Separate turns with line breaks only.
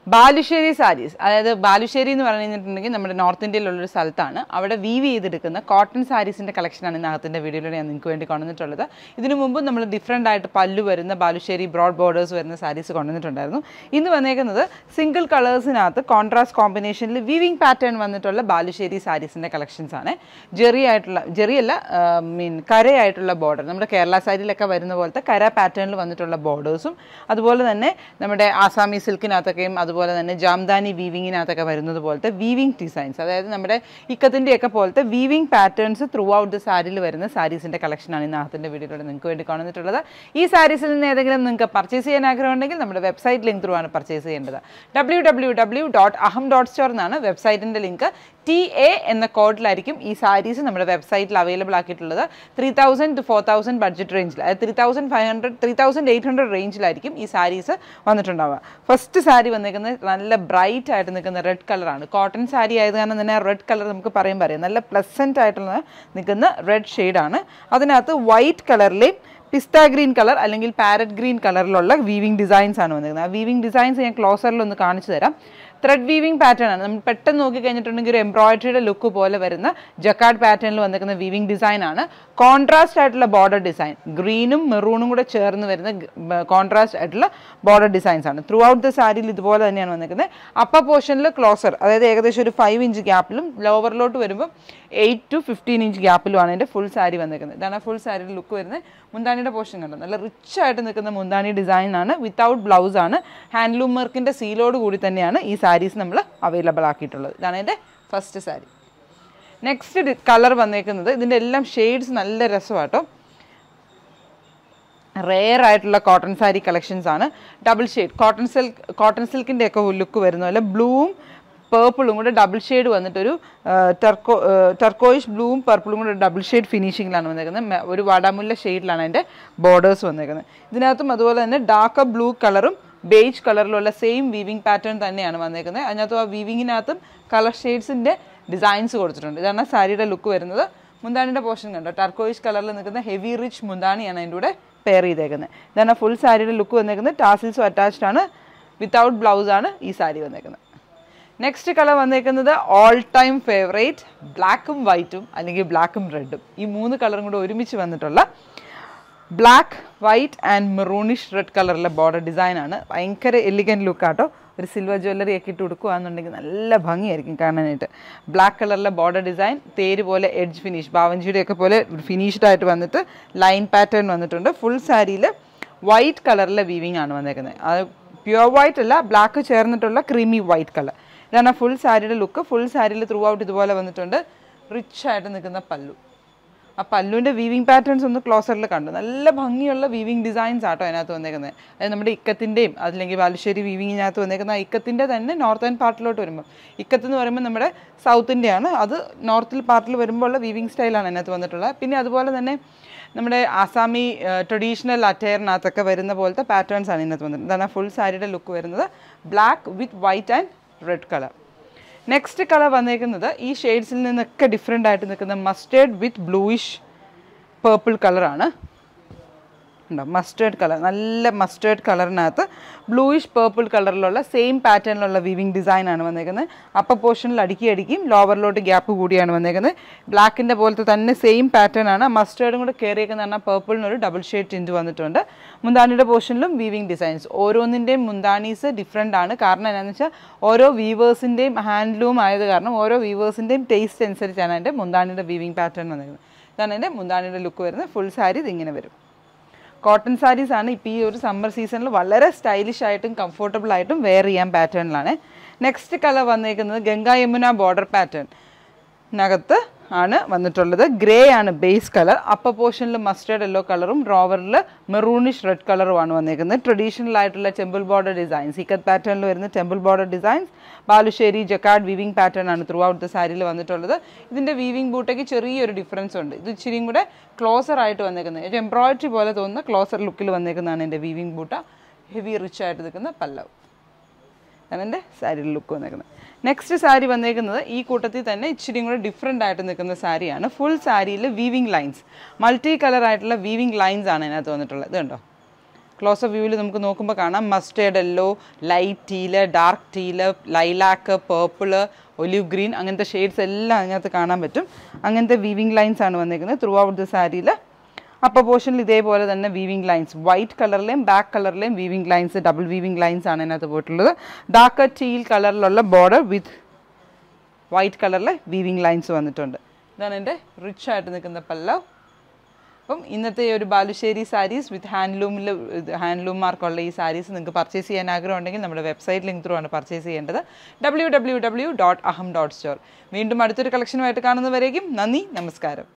ബാലുശ്ശേരി സാരീസ് അതായത് ബാലുശ്ശേരി എന്ന് പറഞ്ഞു കഴിഞ്ഞിട്ടുണ്ടെങ്കിൽ നമ്മുടെ നോർത്ത് ഇന്ത്യയിലുള്ളൊരു സ്ഥലത്താണ് അവിടെ വീവ് ചെയ്തെടുക്കുന്ന കോട്ടൺ സാരീസിൻ്റെ കളക്ഷനാണ് ഇന്നകത്തിൻ്റെ വീഡിയോയിലൂടെ ഞാൻ നിങ്ങൾക്ക് വേണ്ടി കൊണ്ടുവന്നിട്ടുള്ളത് ഇതിനു മുമ്പ് നമ്മൾ ഡിഫറെൻ്റ് ആയിട്ട് പല്ലു വരുന്ന ബാലുശ്ശേരി ബ്രോഡ് ബോർഡേഴ്സ് വരുന്ന സാരീസ് കൊണ്ടുവന്നിട്ടുണ്ടായിരുന്നു ഇന്ന് വന്നേക്കുന്നത് സിംഗിൾ കളേഴ്സിനകത്ത് കോൺട്രാസ്റ്റ് കോമ്പിനേഷനിൽ വീവിങ് പാറ്റേൺ വന്നിട്ടുള്ള ബാലുശ്ശേരി സാരീസിൻ്റെ കളക്ഷൻസ് ആണ് ജെറി ആയിട്ടുള്ള ജെറിയല്ല മീൻ കരയായിട്ടുള്ള ബോർഡർ നമ്മുടെ കേരള സാരിയിലൊക്കെ വരുന്ന പോലത്തെ കര പാറ്റേണിൽ വന്നിട്ടുള്ള ബോർഡേഴ്സും അതുപോലെ തന്നെ നമ്മുടെ ആസാമി സിൽക്കിനകത്തൊക്കെയും അതുപോലെ തന്നെ ജാംദാനി വീവിങ്ങിനകത്തൊക്കെ വരുന്നത് പോലത്തെ വീവിങ് ഡിസൈൻസ് അതായത് നമ്മുടെ ഇക്കത്തിൻ്റെയൊക്കെ പോലത്തെ weaving patterns throughout the സാരിയിൽ വരുന്ന സാരീസിൻ്റെ കളക്ഷനാണ് ഇന്നകത്തിൻ്റെ വീഡിയോയിലൂടെ നിങ്ങൾക്ക് വേണ്ടി കാണുന്നിട്ടുള്ളത് ഈ സാരീസിൽ നിന്ന് ഏതെങ്കിലും നിങ്ങൾക്ക് പർച്ചേസ് ചെയ്യാൻ ആഗ്രഹം ഉണ്ടെങ്കിൽ നമ്മുടെ വെബ്സൈറ്റ് ലിങ്ക് ത്രൂ ആണ് പർച്ചേസ് ചെയ്യേണ്ടത് W W W dot Aham dot store എന്നാണ് വെബ്സൈറ്റിൻ്റെ ലിങ്ക് ടി എ എന്ന കോഡിലായിരിക്കും ഈ സാരീസ് നമ്മുടെ വെബ്സൈറ്റിൽ അവൈലബിൾ ആക്കിയിട്ടുള്ളത് three thousand to four thousand budget റേഞ്ചിൽ അതായത് three thousand five hundred three thousand eight hundred റേഞ്ചിലായിരിക്കും ഈ സാരീസ് വന്നിട്ടുണ്ടാവുക ഫസ്റ്റ് സാരി വന്നിരിക്കുന്നത് നല്ല ബ്രൈറ്റ് ആയിട്ട് നിൽക്കുന്ന റെഡ് കളറാണ് കോട്ടൺ സാരി ആയത് കാരണം തന്നെ റെഡ് കളർ നമുക്ക് പറയുമ്പോൾ അറിയാം നല്ല പ്ലസൻറ്റ് ആയിട്ടുള്ള നിൽക്കുന്ന റെഡ് ഷെയ്ഡാണ് അതിനകത്ത് വൈറ്റ് കളറിലെയും പിസ്ത ഗ്രീൻ കളർ അല്ലെങ്കിൽ പാരറ്റ് ഗ്രീൻ കളറിലുള്ള വീവിംഗ് ഡിസൈൻസ് ആണ് വന്നിരിക്കുന്നത് ആ വീവിംഗ് ഡിസൈൻസ് ഞാൻ ക്ലോസറിൽ ഒന്ന് കാണിച്ചു തരാം ത്രെഡ് വീവിംഗ് പാറ്റേൺ ആണ് നമ്മൾ പെട്ടെന്ന് നോക്കി കഴിഞ്ഞിട്ടുണ്ടെങ്കിൽ ഒരു എംബ്രോയിഡറിയുടെ ലുക്ക് പോലെ വരുന്ന ജക്കാർഡ് പാറ്റേണിൽ വന്നിരിക്കുന്ന വീവിംഗ് ഡിസൈൻ ആണ് കോൺട്രാസ്റ്റ് ആയിട്ടുള്ള ബോർഡർ ഡിസൈൻ ഗ്രീനും മെറൂണും കൂടെ ചേർന്ന് വരുന്ന കോൺട്രാസ്റ്റ് ആയിട്ടുള്ള ബോർഡർ ഡിസൈൻസ് ആണ് ത്രൂ ഔട്ട് ദ സാരിയിൽ ഇതുപോലെ തന്നെയാണ് വന്നിരിക്കുന്നത് അപ്പർ പോർഷനിൽ ക്ലോസർ അതായത് ഏകദേശം ഒരു ഫൈവ് ഇഞ്ച് ഗ്യാപ്പിലും ലോവറിലോട്ട് വരുമ്പോൾ എയ്റ്റ് ടു ഫിഫ്റ്റീൻ ഇഞ്ച് ഗ്യാപ്പിലുമാണ് എൻ്റെ ഫുൾ സാരി വന്നിരിക്കുന്നത് ഇതാണ് ഫുൾ സാരിയുടെ ലുക്ക് വരുന്നത് മുന്താണിയുടെ പോർഷൻ കണ്ടോ നല്ല റിച്ച് ആയിട്ട് നിൽക്കുന്ന മുന്താണി ഡിസൈൻ ആണ് വിത്തൗട്ട് ബ്ലൗസ് ആണ് ഹാൻഡ്ലൂം വർക്കിൻ്റെ സീലോട് കൂടി തന്നെയാണ് ഈ സാരീസ് നമ്മൾ അവൈലബിൾ ആക്കിയിട്ടുള്ളത് ഇതാണ് എൻ്റെ ഫസ്റ്റ് സാരി നെക്സ്റ്റ് കളർ വന്നേക്കുന്നത് ഇതിൻ്റെ എല്ലാം ഷെയ്ഡ്സ് നല്ല രസമാട്ടോ റെയർ ആയിട്ടുള്ള കോട്ടൺ സാരി കളക്ഷൻസ് ആണ് double shade cotton silk cotton സിൽക്കിൻ്റെ ഒക്കെ ലുക്ക് വരുന്ന പോലെ ബ്ലൂവും പേർപ്പിളും കൂടെ ഡബിൾ ഷെയ്ഡ് വന്നിട്ടൊരു ടർക്കോ ടർക്കോയിഷ് ബ്ലൂവും പർപ്പിളും കൂടെ ഡബിൾ ഷെയ്ഡ് ഫിനിഷിങ്ങിലാണ് വന്നേക്കുന്നത് മെ- ഒരു വാടാമുല്ല ഷെയ്ഡിലാണ് അതിൻ്റെ ബോർഡേഴ്സ് വന്നേക്കുന്നത് ഇതിനകത്തും അതുപോലെ തന്നെ ഡാർക്ക് ബ്ലൂ കളറും ബേജ് കളറിലുള്ള സെയിം വീവിംഗ് പാറ്റേൺ തന്നെയാണ് വന്നേക്കുന്നത് അതിനകത്ത് ആ വീവിങ്ങിനകത്തും കളർ ഷെയ്ഡ്സിൻ്റെ ഡിസൈൻസ് കൊടുത്തിട്ടുണ്ട് ഇതാണ് സാരിയുടെ ലുക്ക് വരുന്നത് മുന്താണിയുടെ പോർഷൻ കണ്ടോ ടർക്കോയിഷ് കളറിൽ നിൽക്കുന്ന ഹെവി റിച്ച് മുന്താണിയാണ് അതിൻ്റെ കൂടെ പെയർ ചെയ്തേക്കുന്നത് ഇതാണ് ഫുൾ സാരിയുടെ ലുക്ക് വന്നേക്കുന്നത് ടാസിൽസും അറ്റാച്ച്ഡ് ആണ് വിത്തൗട്ട് ബ്ലൗസ് ആണ് ഈ സാരി വന്നേക്കുന്നത് നെക്സ്റ്റ് കളർ വന്നേക്കുന്നത് ഓൾ ടൈം ഫേവറേറ്റ് ബ്ലാക്കും വൈറ്റും അല്ലെങ്കിൽ ബ്ലാക്കും റെഡും ഈ മൂന്ന് കളറും കൂടെ ഒരുമിച്ച് വന്നിട്ടുള്ള ബ്ലാക്ക് വൈറ്റ് ആൻഡ് മെറൂണിഷ് റെഡ് കളറിലെ ബോർഡർ ഡിസൈനാണ് ഭയങ്കര എലിഗൻറ്റ് ലുക്കാട്ടോ ഒരു സിൽവർ ജ്വല്ലറി ഒക്കെ ഇട്ട് കൊടുക്കുകയാണെന്നുണ്ടെങ്കിൽ നല്ല ഭംഗിയായിരിക്കും കാണാനായിട്ട് ബ്ലാക്ക് കളറിലെ ബോർഡർ ഡിസൈൻ തേര് പോലെ എഡ്ജ് ഫിനിഷ് ബാവഞ്ചിയുടെ ഒക്കെ പോലെ ഫിനിഷ്ഡ് ആയിട്ട് വന്നിട്ട് ലൈൻ പാറ്റേൺ വന്നിട്ടുണ്ട് ഫുൾ സാരിയിൽ വൈറ്റ് കളറിലെ വീവിങ് ആണ് വന്നേക്കുന്നത് അത് പ്യുവർ വൈറ്റ് അല്ല ബ്ലാക്ക് ചേർന്നിട്ടുള്ള ക്രീമി വൈറ്റ് കളർ ഇതാണ് ഫുൾ സാരിയുടെ ലുക്ക് ഫുൾ സാരിയിൽ ത്രൂ ഔട്ട് ഇതുപോലെ വന്നിട്ടുണ്ട് റിച്ച് ആയിട്ട് നിൽക്കുന്ന പല്ലു ആ പല്ലുവിൻ്റെ വീവിങ് പാറ്റേൺസ് ഒന്ന് ക്ലോസറിൽ കണ്ടു നല്ല ഭംഗിയുള്ള വീവിങ് ഡിസൈൻസ് ആട്ടോ അതിനകത്ത് വന്നേക്കുന്നത് അത് നമ്മുടെ ഇക്കത്തിൻ്റെയും അല്ലെങ്കിൽ ബാലുശ്ശേരി വീവിങ്ങിനകത്ത് വന്നേക്കുന്ന ആ ഇക്കത്തിൻ്റെ തന്നെ നോർത്തേൺ പാർട്ടിലോട്ട് വരുമ്പോൾ ഇക്കത്ത് എന്ന് പറയുമ്പോൾ നമ്മുടെ സൗത്തിൻ്റെയാണ് അത് നോർത്തിൽ പാർട്ടിൽ വരുമ്പോൾ ഉള്ള വീവിങ് സ്റ്റൈലാണ് അതിനകത്ത് വന്നിട്ടുള്ളത് പിന്നെ അതുപോലെ തന്നെ നമ്മുടെ ആസാമി ട്രഡീഷണൽ അറ്റയറിനകത്തൊക്കെ വരുന്ന പോലത്തെ പാറ്റേൺസ് ആണ് ഇതിനകത്ത് വന്നിട്ടുള്ളത് ഇതാണ് ഫുൾ സാരിയുടെ ലുക്ക് വരുന്നത് black with white and red colour next colour വന്നേക്കുന്നത് ഈ ഷെയ്ഡ്സിൽ നിന്നൊക്കെ ഡിഫറെൻ്റ് ആയിട്ട് നിൽക്കുന്ന മസ്റ്റേർഡ് വിത്ത് ബ്ലൂയിഷ് പേർപ്പിൾ കളറാണ് ഉണ്ടോ മസ്റ്റേർഡ് കളർ നല്ല മസ്റ്റേർഡ് കളറിനകത്ത് ബ്ലൂയിഷ് പേർപ്പിൾ കളറിലുള്ള സെയിം പാറ്റേണിലുള്ള വീവിങ് ഡിസൈനാണ് വന്നേക്കുന്നത് അപ്പർ പോർഷനിൽ അടുക്കി അടുക്കിയും ലോവറിലോട്ട് ഗ്യാപ്പ് കൂടിയാണ് വന്നേക്കുന്നത് ബ്ലാക്കിൻ്റെ പോലത്തെ തന്നെ സെയിം പാറ്റേൺ ആണ് മസ്റ്റേർഡും കൂടെ കയറിയേക്കുന്ന പറഞ്ഞാൽ പേർപ്പിളിന് ഒരു ഡബിൾ ഷെയ്ഡ് ടിൻറ്റ് വന്നിട്ടുണ്ട് മുന്താണിയുടെ പോർഷനിലും വീവിങ് ഡിസൈൻസ് ഓരോന്നിൻ്റെയും മുന്താണീസ് ഡിഫറെൻ്റ് ആണ് കാരണം എന്താണെന്ന് വെച്ചാൽ ഓരോ വീവേഴ്സിൻ്റെയും ഹാൻഡ്ലൂം ആയത് കാരണം ഓരോ വീവേഴ്സിൻ്റെയും ടേസ്റ്റ് അനുസരിച്ചാണ് എൻ്റെ മുന്താണിയുടെ വീവിങ് പാറ്റേൺ വന്നിരിക്കുന്നത് ഇതാണ് എൻ്റെ മുന്താണിയുടെ ലുക്ക് വരുന്നത് ഫുൾ സാരി ഇതിങ്ങനെ വരും കോട്ടൺ സാരീസ് ആണ് ഇപ്പോൾ ഈ ഒരു സമ്മർ സീസണിൽ വളരെ സ്റ്റൈലിഷ് ആയിട്ടും കംഫർട്ടബിൾ ആയിട്ടും വെയർ ചെയ്യാൻ പാറ്റേണിലാണ് നെക്സ്റ്റ് കളർ വന്നേക്കുന്നത് ഗംഗാ യമുന ബോർഡർ പാറ്റേൺ നകത്ത് ആണ് വന്നിട്ടുള്ളത് ഗ്രേ ആണ് ബേസ് കളർ അപ്പർ പോർഷനിൽ മസ്റ്റേർഡ് യെല്ലോ കളറും റോവറിൽ മെറൂണിഷ് റെഡ് കളറുമാണ് വന്നേക്കുന്നത് ട്രഡീഷണൽ ആയിട്ടുള്ള ടെമ്പിൾ ബോർഡർ ഡിസൈൻസ് ഇക്കത്ത് പാറ്റേണിൽ വരുന്ന temple border designs Balussery jacquard weaving pattern ആണ് ത്രൂ ഔട്ട് ദ സാരിയിൽ വന്നിട്ടുള്ളത് ഇതിൻ്റെ വീവിംഗ് ബൂട്ടയ്ക്ക് ചെറിയൊരു ഡിഫറൻസ് ഉണ്ട് ഇത് ഇച്ചിരിയും കൂടെ ക്ലോസർ ആയിട്ട് വന്നേക്കുന്നത് ഒരു എംബ്രോയിഡറി പോലെ തോന്നുന്ന ക്ലോസർ ലുക്കിൽ വന്നേക്കുന്നതാണ് എൻ്റെ വീവിംഗ് ബൂട്ട ഹെവി റിച്ച് ആയിട്ട് നിൽക്കുന്ന പല്ലവ് അതാണ് എൻ്റെ സാരിയുടെ ലുക്ക് വന്നേക്കുന്നത് നെക്സ്റ്റ് സാരി വന്നേക്കുന്നത് ഈ കൂട്ടത്തിൽ തന്നെ ഇച്ചിരി കൂടെ ഡിഫറെൻ്റ് ആയിട്ട് നിൽക്കുന്ന സാരിയാണ് ഫുൾ സാരിയിൽ വീവിംഗ് ലൈൻസ് മൾട്ടി കളർ ആയിട്ടുള്ള വീവിംഗ് ലൈൻസ് ആണ് ഇതിനകത്ത് വന്നിട്ടുള്ളത് ഇത് കണ്ടോ ക്ലോസ് ഓഫ് വ്യൂവിൽ നമുക്ക് നോക്കുമ്പോൾ കാണാം mustard yellow light teal dark teal lilac purple olive green അങ്ങനത്തെ ഷെയ്ഡ്സ് എല്ലാം അതിനകത്ത് കാണാൻ പറ്റും അങ്ങനത്തെ വീവിങ് ലൈൻസ് ആണ് വന്നിരിക്കുന്നത് ത്രൂ ഔട്ട് ദ സാരിയിൽ അപ്പർ പോർഷനിൽ ഇതേപോലെ തന്നെ വീവിങ് ലൈൻസ് വൈറ്റ് കളറിലെയും ബാക്ക് കളറിലെയും weaving lines double weaving lines ആണ് അതിനകത്ത് പോയിട്ടുള്ളത് ഡാർക്ക് ടീൽ കളറിലുള്ള ബോർഡർ വിത്ത് വൈറ്റ് കളറിലെ വീവിങ് ലൈൻസ് വന്നിട്ടുണ്ട് ഇതാണ് എൻ്റെ റിച്ച് ആയിട്ട് നിൽക്കുന്ന പല്ലവ് അപ്പം ഇന്നത്തെ ഈ ഒരു ബാലുശ്ശേരി സാരീസ് വിത്ത് ഹാൻഡ്ലൂമിൽ ഹാൻഡ്ലൂം മാർക്കുള്ള ഈ സാരീസ് നിങ്ങൾക്ക് പർച്ചേസ് ചെയ്യാൻ ആഗ്രഹം ഉണ്ടെങ്കിൽ നമ്മുടെ വെബ്സൈറ്റ് ലിങ്ക് ത്രൂ ആണ് പർച്ചേസ് ചെയ്യേണ്ടത് W W W dot Aham dot store വീണ്ടും അടുത്തൊരു കളക്ഷനുമായിട്ട് കാണുന്നവരേക്കും നന്ദി നമസ്കാരം